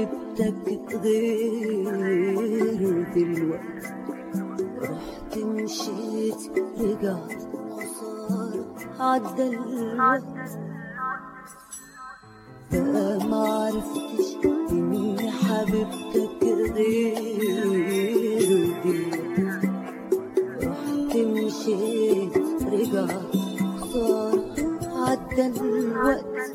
حبيبتك غير دلوقتي رحت مشيت رجعت خسارة عدى الوقت بقى معرفتش مين حبيبتك غير دلوقتي رحت مشيت رجعت خسارة عدى الوقت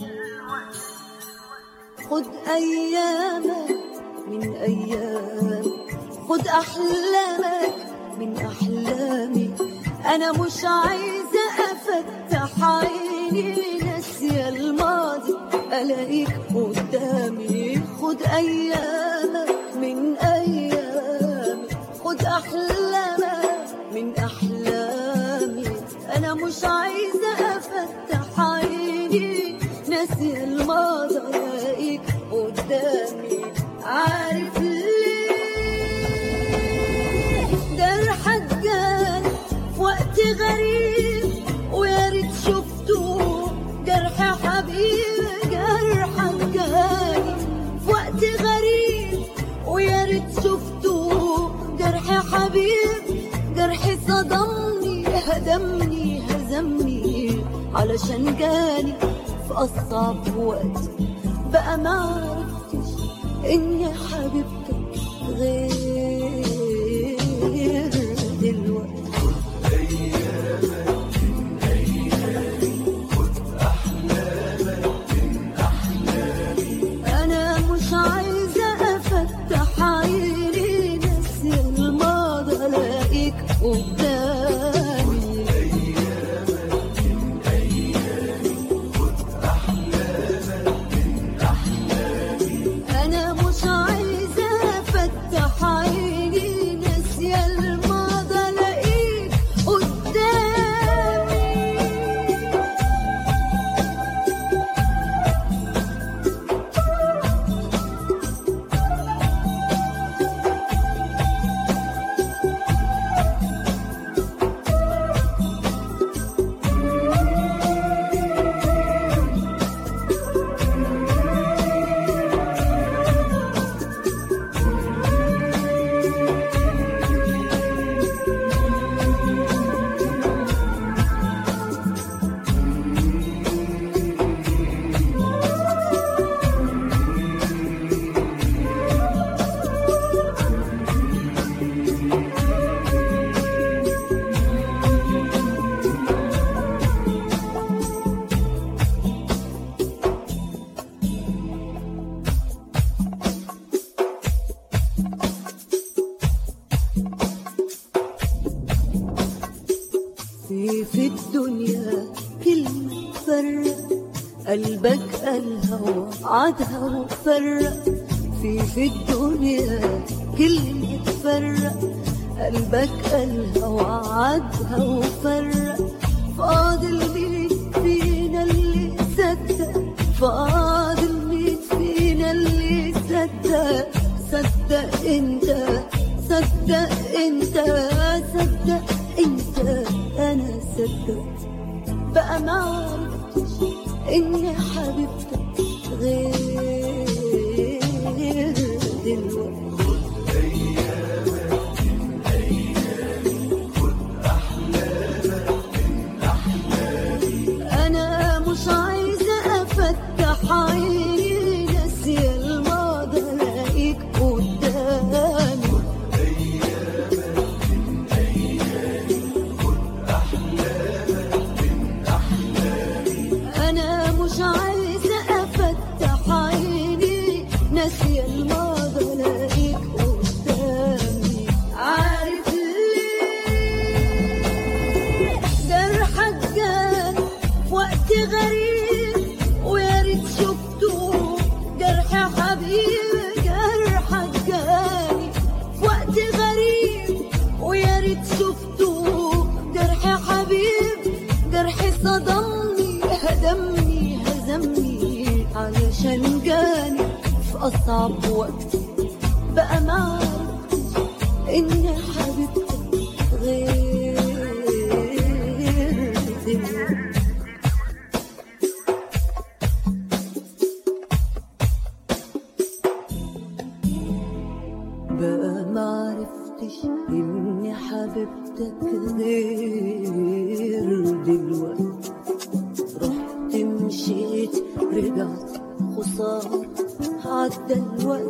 خد أيامك من أيام خد أحلامك من أحلامي أنا مش عايزة أفتح عيني ناسية الماضي ألاقيك قدامي خد أيامك من أيامي خد أحلامك من أحلامي أنا مش عايزة أفتح عيني ناسية الماضي ألاقيك قدامي عارف ليه جرحك جاني في وقت غريب ويا ريت شفته جرح حبيبي جرحك جاني في وقت غريب ويا ريت شفته جرح حبيبي جرحي صدمني هدمني هزمني علشان جاني في أصعب وقت بقى ما عرفتش إني حبيبتك غير دلوقتي أنا مش عايزة أفتح عيني ناسي الماضي ألاقيك قدامي أنا مش عايزة أفتح عيني ناسية الماضي ألاقيك قدامي في في الدنيا كلمة تفرق قلبك قالها وعدها وفرق في في الدنيا كلمة تفرق قلبك قالها وعدها وفرق فاضل مين فينا اللي صدق فاضل مين فينا اللي صدق صدق انت صدق انت صدق انت انا صدقت بقى ما عرفتش اني حبيبتك غير دلوقتي انا مش عايزه افتح عيني ناسيه الماضي الاقيك قدامي انا مش عايزه افتح عيني ناسيه الماضي الاقيك قدامي عارف ليه جرحك جاني في وقت غريب ويا ريت شفته جرح حبيبي جرحك جاني في وقت غريب ويا ريت شفته جرح حبيبي جرحي صدمني هدمني هزمني علشان جاني في أصعب وقت بقى ما عرفتش إني حبيبتك غير دلوقتي بقى معرفتش اني حبيبتك غير دلوقتي رحت مشيت رجعت خسارة عدى الوقت